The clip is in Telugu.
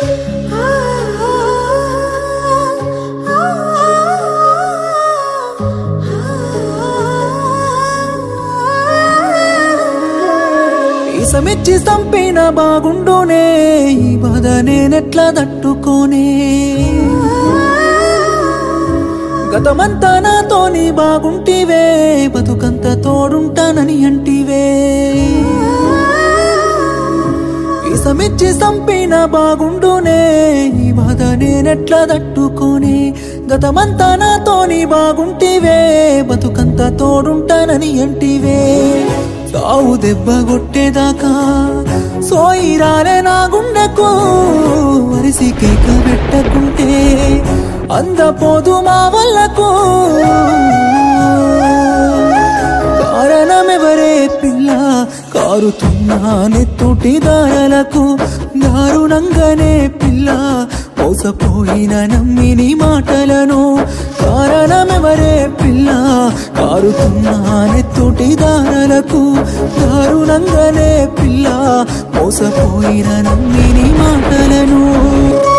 ఇసమిచ్చి చంపిన బాగుండునే ఈ బాధ నేనెట్లా తట్టుకోనే గతమంతా నాతోని బాగుంటివే బతుకంత తోడుంటానని అంటివే ఇసమిచ్చి చంపిన బాగుండునే ఈ బాధ నేనెట్లా తట్టుకోనే గతమంతా నాతోని బాగుంటివే బతుకంత తోడుంటానని అంటివే సావు దెబ్బ కొట్టేదాకా సోయిరాలే నా గుండెకు వరిసి కేక పెట్టకుంటే అందపోదు మా వల్లకు కారణమెవరే పిల్ల కారుతున్నా నెత్తుటి దారలకు దారుణంగానే పిల్ల మోసపోయిన నమ్మిని మాటలను కారణమెవరే పిల్ల కారుతున్నా నెత్తుటి దారలకు దారుణంగానే పిల్ల మోసపోయిన నమ్మిని మాటలను